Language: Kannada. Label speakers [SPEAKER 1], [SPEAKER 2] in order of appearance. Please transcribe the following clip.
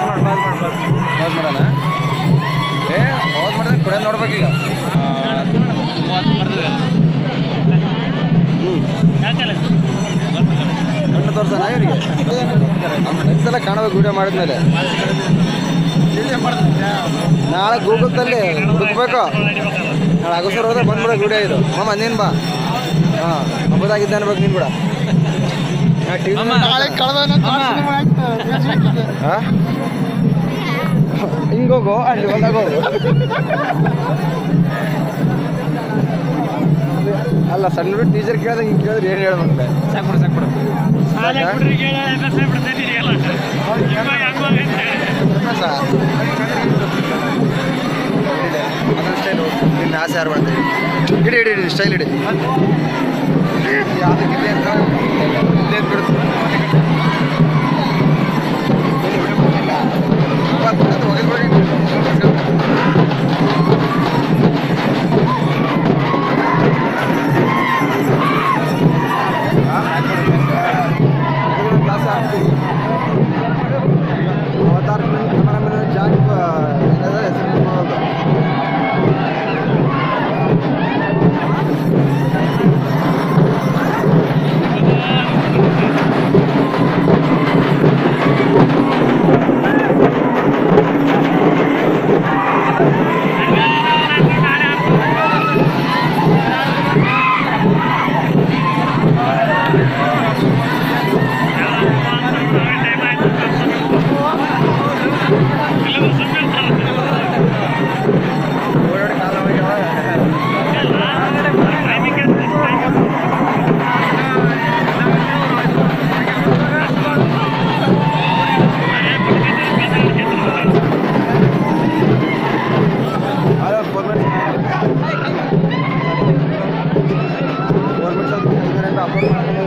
[SPEAKER 1] ಪಾಸ್ ಮಾಡೋಣ ಏ ಪಾಸ್ ಮಾಡಿದ್ರೆ ಕೊಡ ನೋಡ್ಬೇಕೀಗ ಕಣ್ಣು ತೋರ್ಸೋಣ ಇವರಿಗೆ ನೆಕ್ಸ್ಟ್ ಸಲ ಕಾಣಬೇಕು ವಿಡಿಯೋ ಮಾಡಿದ್ಮೇಲೆ ನಾಳೆ ಗೂಗಲ್ದಲ್ಲಿ ಹುಡುಕ್ಬೇಕು ನಾಳೆ ಅಗಸರ್ ಹೋದ್ರೆ ಬಂದ್ಬಿಡೋ ವಿಡಿಯೋ ಇದು ಮಾಮ ನೀನು ಬಾ ಹಾಂ ಹಬ್ಬದಾಗಿದ್ದೆ ಅನ್ಬೇಕು ನೀನು ಕೂಡ
[SPEAKER 2] ನಾಳೆ ಕಳೆದ
[SPEAKER 1] ಹಾಂ ಹಿಂಗೋಗು ಅಲ್ಲಿ ಹೊಲ್ದಾಗ ಹೋಗು ಅಲ್ಲ ಸಣ್ಣ ಹುಡುಗ ಟೀಚರ್ ಕೇಳಿದ್ರೆ ಹಿಂಗೆ ಕೇಳಿದ್ರೆ ಏನು ಹೇಳ್ಬೇಕು ಸಾಕು ಸಾಕು ಅದನ್ನ ಸ್ಟೈಲ್ ನಿನ್ನ ಆಸೆ ಯಾರು ಮಾಡ್ತೀವಿ ಇಡಿ ಇಡಿ ಇಡಿ ಸ್ಟೈಲ್ ಇಡಿ ಯಾವ್ದಕ್ಕೆ ಇದೆ ಅಂತ ಇಲ್ಲೇ ಬಿಡುತ್ತೆ ಅವತಾರ ಕ್ಯಾಮರಾಮನ್ ಜಾನ್ ಏನದ ಹೆಸರು ನೋಡೋದು ಓಡಾಡಿ ಕಾಲ ಹೋಗ್ಯಾವ ಹಲೋ ಗೌರ್ಮೆಂಟ್ ಗೌರ್ಮೆಂಟ್ ಅಪ್ಲೋಡ್ ಮಾಡಿ